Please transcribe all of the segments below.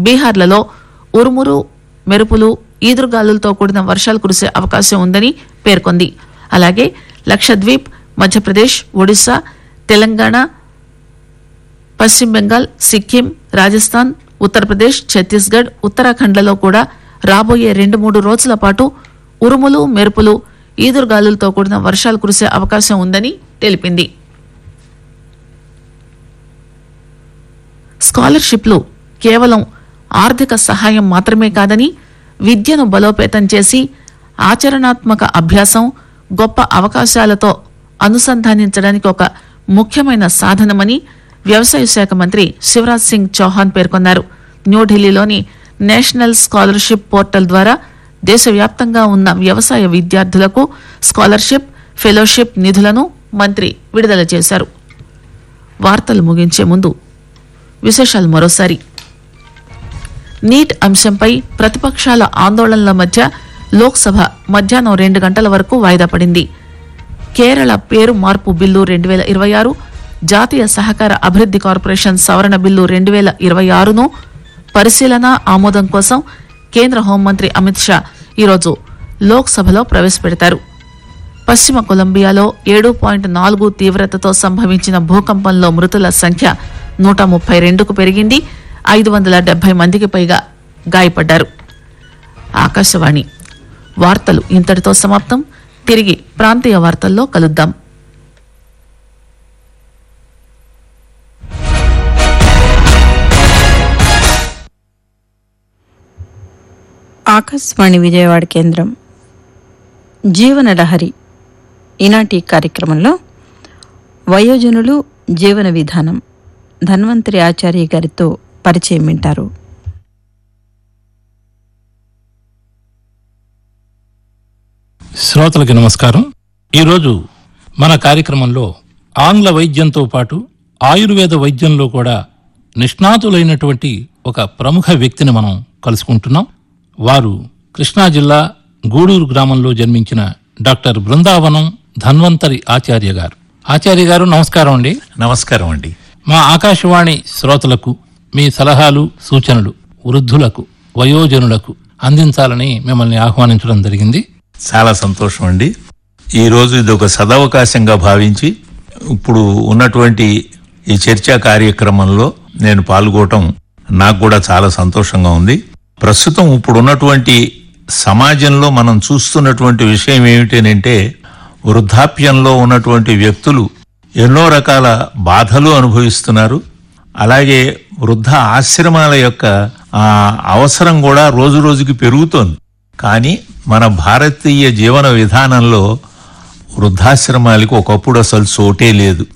బీహార్లలో ఉరుమురు మెరుపులు ఈదురుగాలులతో కూడిన వర్షాలు కురిసే అవకాశం ఉందని పేర్కొంది అలాగే లక్షద్వీప్ మధ్యప్రదేశ్ ఒడిశా తెలంగాణ పశ్చిమ బెంగాల్ సిక్కిం రాజస్థాన్ ఉత్తరప్రదేశ్ ఛత్తీస్గఢ్ ఉత్తరాఖండ్లలో కూడా రాబోయే రెండు మూడు రోజుల పాటు ఉరుములు మెరుపులు ఈదురుగాలులతో కూడిన వర్షాలు కురిసే అవకాశం ఉందని తెలిపింది స్కాలర్షిప్లు కేవలం ఆర్థిక సహాయం మాత్రమే కాదని విద్యను బలోపేతం చేసి ఆచరణాత్మక అభ్యాసం గొప్ప అవకాశాలతో అనుసంధానించడానికి ఒక ముఖ్యమైన సాధనమని వ్యవసాయ శాఖ మంత్రి శివరాజ్ సింగ్ చౌహాన్ పేర్కొన్నారు న్యూఢిల్లీలోని నేషనల్ స్కాలర్షిప్ పోర్టల్ ద్వారా దేశవ్యాప్తంగా ఉన్న వ్యవసాయ విద్యార్థులకు స్కాలర్షిప్ ఫెలోషిప్ నిధులను మంత్రి విడుదల చేశారు వార్తలు ముగించే ముందు విశేషాలు మరోసారి నీట్ అంశంపై ప్రతిపక్షాల ఆందోళనల మధ్య లోక్సభ మధ్యాహ్నం రెండు గంటల వరకు వాయిదా పడింది కేరళ పేరు మార్పు బిల్లు రెండు వేల ఇరవై ఆరు జాతీయ సహకార అభివృద్ది కార్పొరేషన్ సవరణ బిల్లు రెండు వేల ఇరవై ఆరును పరిశీలన ఆమోదం కోసం కేంద్ర హోంమంత్రి అమిత్ షా ఈరోజు లోక్సభలో ప్రవేశపెడతారు పశ్చిమ కొలంబియాలో ఏడు పాయింట్ నాలుగు తీవ్రతతో సంభవించిన భూకంపంలో మృతుల సంఖ్య నూట ముప్పై రెండుకు పెరిగింది ఐదు వందల డెబ్బై మందికి పైగా గాయపడ్డారు ఆకాశవాణి వార్తలు ఇంతటితో సమాప్తం తిరిగి ప్రాంతీయ వార్తల్లో కలుద్దాం ఆకాశవాణి విజయవాడ కేంద్రం జీవన లహరి ఈనాటి కార్యక్రమంలో వయోజనులు జీవన విధానం ధన్వంతరి ఆచార్య గారితో పరిచయం వింటారు శ్రోతలకి నమస్కారం ఈరోజు మన కార్యక్రమంలో ఆంగ్ల వైద్యంతో పాటు ఆయుర్వేద వైద్యంలో కూడా నిష్ణాతులైనటువంటి ఒక ప్రముఖ వ్యక్తిని మనం కలుసుకుంటున్నాం వారు కృష్ణా జిల్లా గూడూరు గ్రామంలో జన్మించిన డాక్టర్ బృందావనం ధన్వంతరి ఆచార్య గారు ఆచార్య గారు నమస్కారం అండి నమస్కారం అండి మా ఆకాశవాణి శ్రోతలకు మీ సలహాలు సూచనలు వృద్ధులకు వయోజనులకు అందించాలని మిమ్మల్ని ఆహ్వానించడం జరిగింది చాలా సంతోషం అండి ఈరోజు ఇది ఒక సదవకాశంగా భావించి ఇప్పుడు ఉన్నటువంటి ఈ చర్చా కార్యక్రమంలో నేను పాల్గొనటం నాకు కూడా చాలా సంతోషంగా ఉంది ప్రస్తుతం ఇప్పుడు ఉన్నటువంటి సమాజంలో మనం చూస్తున్నటువంటి విషయం ఏమిటంటే వృద్ధాప్యంలో ఉన్నటువంటి వ్యక్తులు ఎన్నో రకాల బాధలు అనుభవిస్తున్నారు అలాగే వృద్ధ ఆశ్రమాల యొక్క ఆ, అవసరం కూడా రోజు రోజుకి పెరుగుతోంది కానీ మన భారతీయ జీవన విధానంలో వృద్ధాశ్రమాలకు ఒకప్పుడు అసలు చోటే లేదు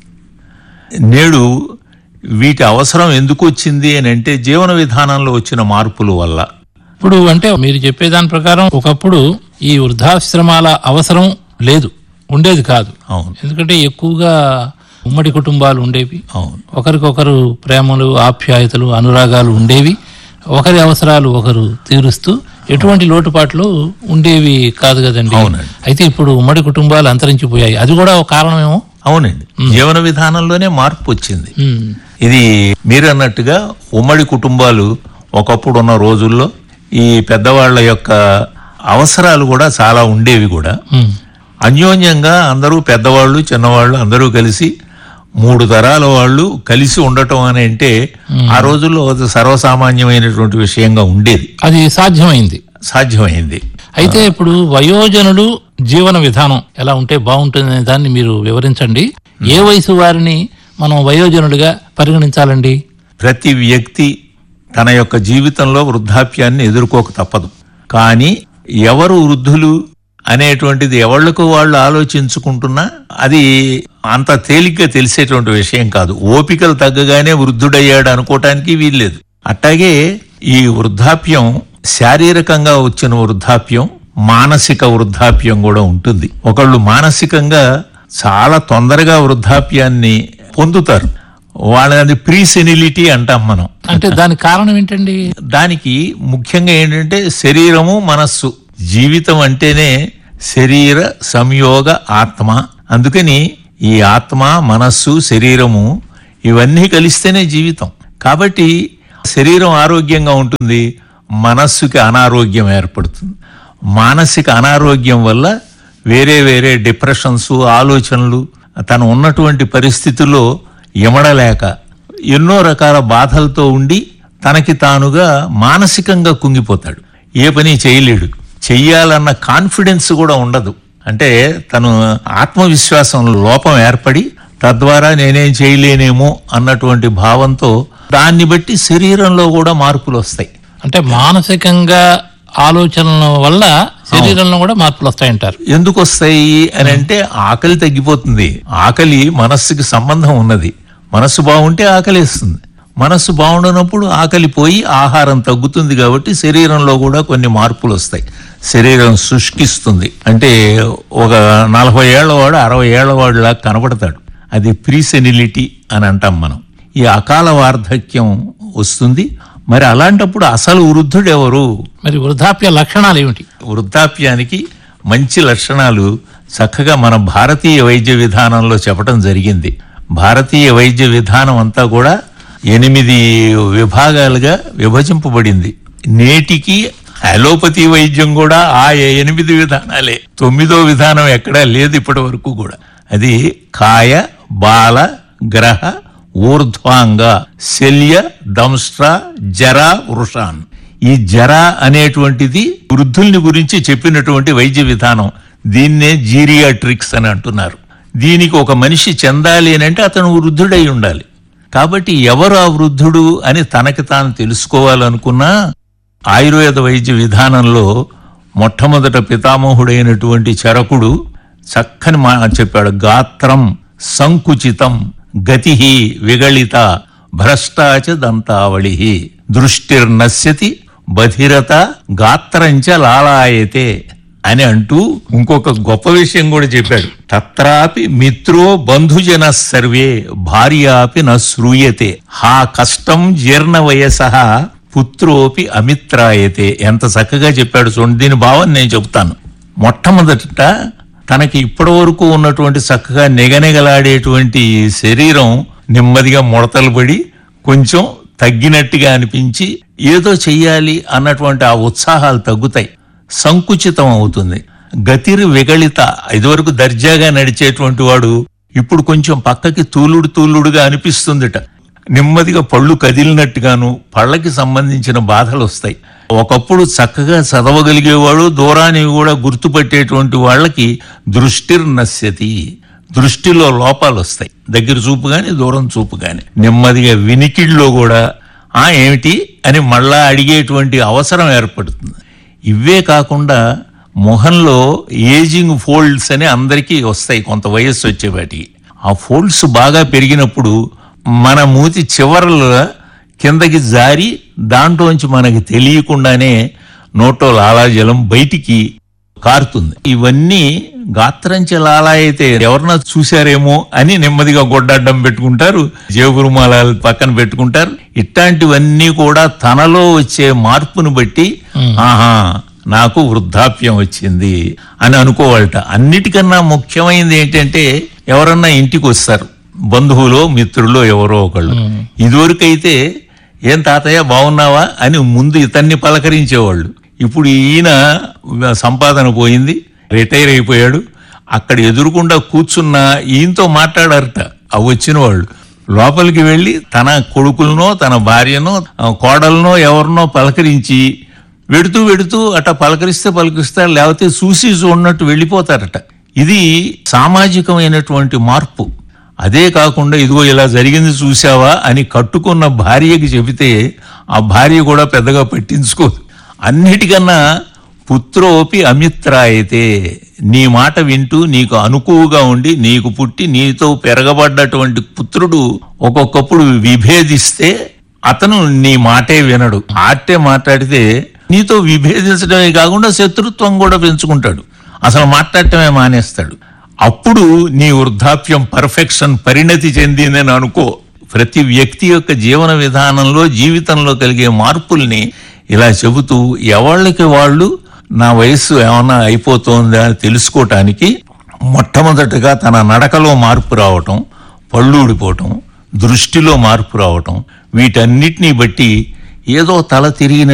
నేడు వీటి అవసరం ఎందుకు వచ్చింది అని అంటే జీవన విధానంలో వచ్చిన మార్పుల వల్ల ఇప్పుడు అంటే మీరు చెప్పేదాని ప్రకారం ఒకప్పుడు ఈ వృద్ధాశ్రమాల అవసరం లేదు ఉండేది కాదు అవును ఎందుకంటే ఎక్కువగా ఉమ్మడి కుటుంబాలు ఉండేవి అవును ఒకరికొకరు ప్రేమలు ఆప్యాయతలు అనురాగాలు ఉండేవి ఒకరి అవసరాలు ఒకరు తీరుస్తూ ఎటువంటి లోటుపాట్లు ఉండేవి కాదు కదండి అవునండి. అయితే ఇప్పుడు ఉమ్మడి కుటుంబాలు అంతరించిపోయాయి అది కూడా ఒక కారణమేమో అవునండి జీవన విధానంలోనే మార్పు వచ్చింది ఉమ్, ఇది మీరు అన్నట్టుగా ఉమ్మడి కుటుంబాలు ఒకప్పుడు ఉన్న రోజుల్లో ఈ పెద్దవాళ్ల యొక్క అవసరాలు కూడా చాలా ఉండేవి కూడా ఉమ్, అన్యోన్యంగా అందరూ పెద్దవాళ్ళు చిన్నవాళ్ళు అందరూ కలిసి మూడు తరాల వాళ్ళు కలిసి ఉండటం అని అంటే ఆ రోజుల్లో అది సర్వసామాన్యమైనటువంటి విషయంగా ఉండేది అది సాధ్యమైంది సాధ్యమైంది అయితే ఇప్పుడు వయోజనులు జీవన విధానం ఎలా ఉంటే బాగుంటుందనే దాన్ని మీరు వివరించండి ఏ వయసు వారిని మనం వయోజనులుగా పరిగణించాలండి ప్రతి వ్యక్తి తన యొక్క జీవితంలో వృద్ధాప్యాన్ని ఎదుర్కోక తప్పదు కానీ ఎవరు వృద్ధులు అనేటువంటిది ఎవళ్లకు వాళ్ళు ఆలోచించుకుంటున్నా అది అంత తేలిగ్గా తెలిసేటువంటి విషయం కాదు ఓపికలు తగ్గగానే వృద్ధుడయ్యాడు అనుకోవటానికి వీల్లేదు అట్టాగే ఈ వృద్ధాప్యం శారీరకంగా వచ్చిన వృద్ధాప్యం మానసిక వృద్ధాప్యం కూడా ఉంటుంది ఒకళ్ళు మానసికంగా చాలా తొందరగా వృద్ధాప్యాన్ని పొందుతారు వాళ్ళని ప్రీ సెనిలిటీ అంటాం మనం అంటే దానికి కారణం ఏంటండి దానికి ముఖ్యంగా ఏంటంటే శరీరము మనస్సు జీవితం అంటేనే శరీర సంయోగ ఆత్మ అందుకని ఈ ఆత్మ మనస్సు శరీరము ఇవన్నీ కలిస్తేనే జీవితం కాబట్టి శరీరం ఆరోగ్యంగా ఉంటుంది మనస్సుకి అనారోగ్యం ఏర్పడుతుంది మానసిక అనారోగ్యం వల్ల వేరే వేరే డిప్రెషన్స్ ఆలోచనలు తను ఉన్నటువంటి పరిస్థితుల్లో ఇమడలేక ఎన్నో రకాల బాధలతో ఉండి తనకి తానుగా మానసికంగా కుంగిపోతాడు ఏ పని చేయలేడు చెయ్యాలన్న కాన్ఫిడెన్స్ కూడా ఉండదు అంటే తను ఆత్మవిశ్వాసం లోపం ఏర్పడి తద్వారా నేనేం చేయలేనేమో అన్నటువంటి భావంతో దాన్ని బట్టి శరీరంలో కూడా మార్పులు వస్తాయి అంటే మానసికంగా ఆలోచనల వల్ల శరీరంలో కూడా మార్పులు వస్తాయంటారు ఎందుకు వస్తాయి అని అంటే ఆకలి తగ్గిపోతుంది ఆకలి మనస్సుకి సంబంధం ఉన్నది మనస్సు బాగుంటే ఆకలి వేస్తుంది మనస్సు బాగుండనప్పుడు ఆకలి పోయి ఆహారం తగ్గుతుంది కాబట్టి శరీరంలో కూడా కొన్ని మార్పులు వస్తాయి శరీరం శుష్కిస్తుంది అంటే ఒక నలభై ఏళ్ల వాడు అరవై ఏళ్ల వాడులా కనబడతాడు అది ప్రీసెనిలిటీ అని అంటాం మనం ఈ అకాల వార్ధక్యం వస్తుంది మరి అలాంటప్పుడు అసలు వృద్ధుడు ఎవరు మరి వృద్ధాప్య లక్షణాలు ఏమిటి వృద్ధాప్యానికి మంచి లక్షణాలు చక్కగా మన భారతీయ వైద్య విధానంలో చెప్పడం జరిగింది భారతీయ వైద్య విధానం అంతా కూడా ఎనిమిది విభాగాలుగా విభజింపబడింది నేటికి అలోపతి వైద్యం కూడా ఆ ఎనిమిది విధానాలే తొమ్మిదో విధానం ఎక్కడా లేదు ఇప్పటి వరకు కూడా అది కాయ బాల గ్రహ ఊర్ధ్వాంగ శల్య దంష్ట్ర జర వృషాన్ ఈ జర అనేటువంటిది వృద్ధుల్ని గురించి చెప్పినటువంటి వైద్య విధానం దీన్నే జీరియాట్రిక్స్ అని అంటున్నారు దీనికి ఒక మనిషి చెందాలి అని అంటే అతను వృద్ధుడై ఉండాలి కాబట్టి ఎవరు ఆ వృద్ధుడు అని తనకి తాను తెలుసుకోవాలనుకున్నా ఆయుర్వేద వైద్య విధానంలో మొట్టమొదట పితామహుడైనటువంటి చరకుడు చక్కని మా చెప్పాడు గాత్రం సంకుచితం గతి విగళిత భ్రష్టాచ దంతావళి దృష్టిర్నశ్యతి బధిరత గాత్రంచ లాలాయతే అని అంటూ ఇంకొక గొప్ప విషయం కూడా చెప్పాడు తత్రాపి మిత్రో బంధుజన సర్వే భార్యాపి న శ్రూయతే హా కష్టం జీర్ణ వయస పుత్రోపి అమిత్రాయతే ఎంత చక్కగా చెప్పాడు చూడండి దీని భావం నేను చెప్తాను మొట్టమొదట తనకి ఇప్పటి వరకు ఉన్నటువంటి చక్కగా నిగనిగలాడేటువంటి శరీరం నెమ్మదిగా ముడతలు పడి కొంచెం తగ్గినట్టుగా అనిపించి ఏదో చెయ్యాలి అన్నటువంటి ఆ ఉత్సాహాలు తగ్గుతాయి సంకుచితం అవుతుంది గతిరి విగళిత ఇదివరకు దర్జాగా నడిచేటువంటి వాడు ఇప్పుడు కొంచెం పక్కకి తూలుడు తూలుడుగా అనిపిస్తుందిట నెమ్మదిగా పళ్ళు కదిలినట్టుగాను పళ్ళకి సంబంధించిన బాధలు వస్తాయి ఒకప్పుడు చక్కగా చదవగలిగేవాడు దూరాన్ని కూడా గుర్తుపట్టేటువంటి వాళ్ళకి దృష్టిర్నశ్యతి దృష్టిలో లోపాలు వస్తాయి దగ్గర చూపు గాని దూరం చూపు గాని నెమ్మదిగా వినికిడిలో కూడా ఆ ఏమిటి అని మళ్ళా అడిగేటువంటి అవసరం ఏర్పడుతుంది ఇవే కాకుండా మొహంలో ఏజింగ్ ఫోల్డ్స్ అని అందరికీ వస్తాయి కొంత వయస్సు వచ్చేవాటికి ఆ ఫోల్డ్స్ బాగా పెరిగినప్పుడు మన మూతి చివరలో కిందకి జారి దాంట్లోంచి మనకి తెలియకుండానే నోట్లో లాలాజలం బయటికి కారుతుంది ఇవన్నీ గాత్రంచ లాలా అయితే ఎవరన్నా చూశారేమో అని నెమ్మదిగా గొడ్డడ్డం పెట్టుకుంటారు జేబురుమాలాలు పక్కన పెట్టుకుంటారు ఇట్లాంటివన్నీ కూడా తనలో వచ్చే మార్పును బట్టి ఆహా నాకు వృద్ధాప్యం వచ్చింది అని అనుకోవాలట అన్నిటికన్నా ముఖ్యమైనది ఏంటంటే ఎవరన్నా ఇంటికి వస్తారు బంధువులో మిత్రులో ఎవరో ఒకళ్ళు ఇదివరకైతే ఏం తాతయ్య బాగున్నావా అని ముందు ఇతన్ని పలకరించేవాళ్ళు ఇప్పుడు ఈయన సంపాదన పోయింది రిటైర్ అయిపోయాడు అక్కడ ఎదురుకుండా కూర్చున్న ఈయనతో మాట్లాడారట ఆ వచ్చిన వాళ్ళు లోపలికి వెళ్ళి తన కొడుకులనో తన భార్యనో ఆ, కోడలనో ఎవరినో పలకరించి వెడుతూ వెడుతూ అట పలకరిస్తే పలకరిస్తారు లేకపోతే చూసి చూడనట్టు వెళ్ళిపోతారట ఇది సామాజికమైనటువంటి మార్పు అదే కాకుండా ఇదిగో ఇలా జరిగింది చూసావా అని కట్టుకున్న భార్యకి చెబితే ఆ భార్య కూడా పెద్దగా పట్టించుకోదు అన్నిటికన్నా పుత్రోపి అమిత్రాయితే నీ మాట వింటూ నీకు అనుకువగా ఉండి నీకు పుట్టి నీతో పెరగబడ్డటువంటి పుత్రుడు ఒక్కొక్కప్పుడు విభేదిస్తే అతను నీ మాటే వినడు ఆటే మాట్లాడితే నీతో విభేదించడమే కాకుండా శత్రుత్వం కూడా పెంచుకుంటాడు అసలు మాట్లాడటమే మానేస్తాడు అప్పుడు నీ వృద్ధాప్యం పర్ఫెక్షన్ పరిణతి చెందిందని అనుకో ప్రతి వ్యక్తి యొక్క జీవన విధానంలో జీవితంలో కలిగే మార్పుల్ని ఇలా చెబుతూ ఎవళ్ళకి వాళ్ళు నా వయస్సు ఏమన్నా అయిపోతుందా అని తెలుసుకోవటానికి మొట్టమొదటిగా తన నడకలో మార్పు రావటం పళ్ళు ఊడిపోవటం దృష్టిలో మార్పు రావటం వీటన్నిటినీ బట్టి ఏదో తల తిరిగిన